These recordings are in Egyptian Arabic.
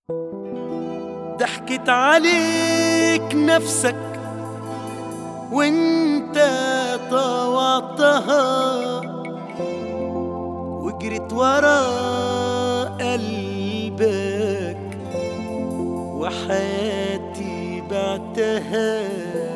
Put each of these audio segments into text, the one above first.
ضحكت عليك نفسك وانت طوعتها وجريت ورا قلبك وحياتي بعتها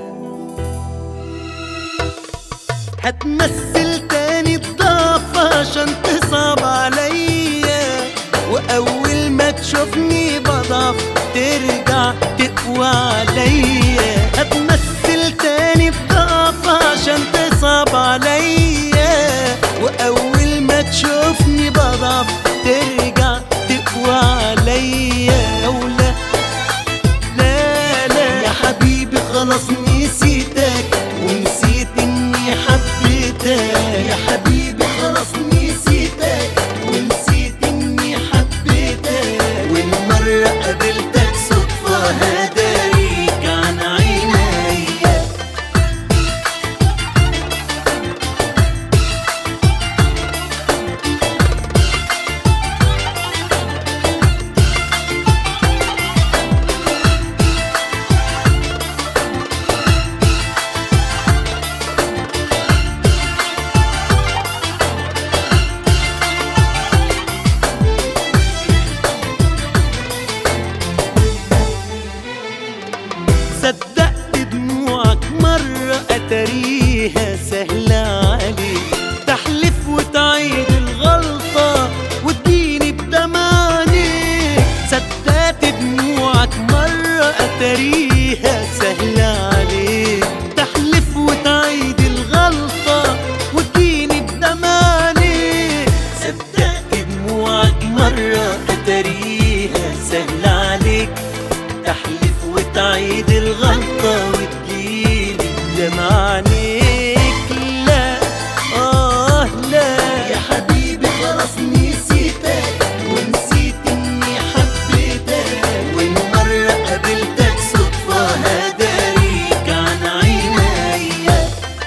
هتمثل تاني الضعف عشان تصعب عليا واول ما تشوفني بضعف ترجع تقوى عليا هتمثل تاني الضعف عشان تصعب عليا واول ما تشوفني بضعف ترجع تقوى عليا ولا لا لا يا حبيبي خلاص نسيتك ونسيت اني حبيتك يا حبيبي خلاص نسيتك ونسيت اني حبيتك والمرة قابلتك صدفة هداريك عن عينيا صدقت دموعك مرة أتريها سهلة عليك تحلف وتعيد الغلطة وتديني بدمع عينيك صدقت دموعك مرة أتريها سهلة عليك تحلف وتعيد الغلطة وتديني بدمع عينيك صدقت دموعك مرة أتريها سهلة عليك تحلف وتعيد الغلطة وتجيلي بدمع عينيك لا آه لا يا حبيبي خلاص نسيتك ونسيت إني حبيتك والمرة قابلتك صدفة هداريك عن عينيا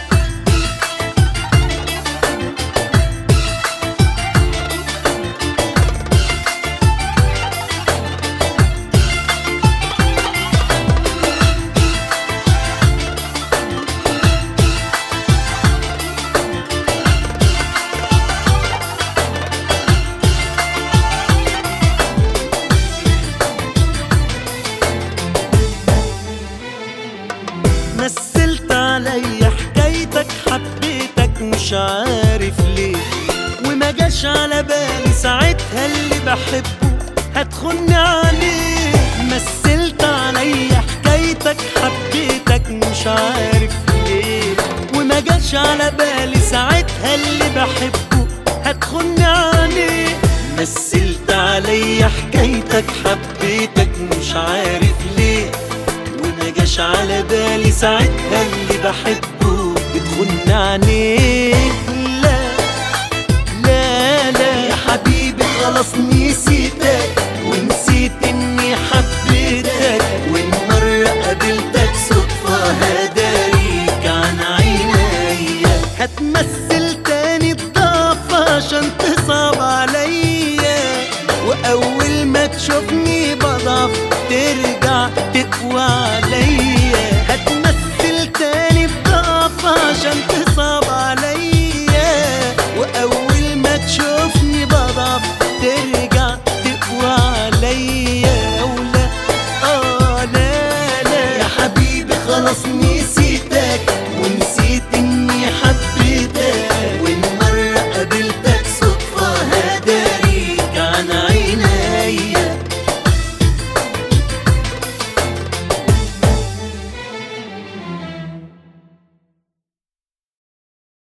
مثلت عليا حكايتك حبيتك مش عارف ليه وما جاش على بالي ساعتها اللي بحبه هتخن عليه مثلت عليا حكايتك حبيتك مش عارف ليه وما جاش على بالي ساعتها اللي بحبه هتخن عليه مثلت عليا حكايتك حبيتك مش عارف ليه وما جاش على بالي ساعتها اللي بحبه بتخن عينيك لا لا لا يا حبيبي خلاص نسيتك ونسيت اني حبيتك والمرة قابلتك صدفة هداريك عن عينيا هتمثل تاني الضعف عشان تصعب عليا واول ما تشوفني بضعف ترجع تقوى عليا هتمثل تاني بضعف عشان تصعب عليا واول ما تشوفني بضعف ترجع تقوى عليا ولا اه لا لا يا حبيبي خلاص نسيت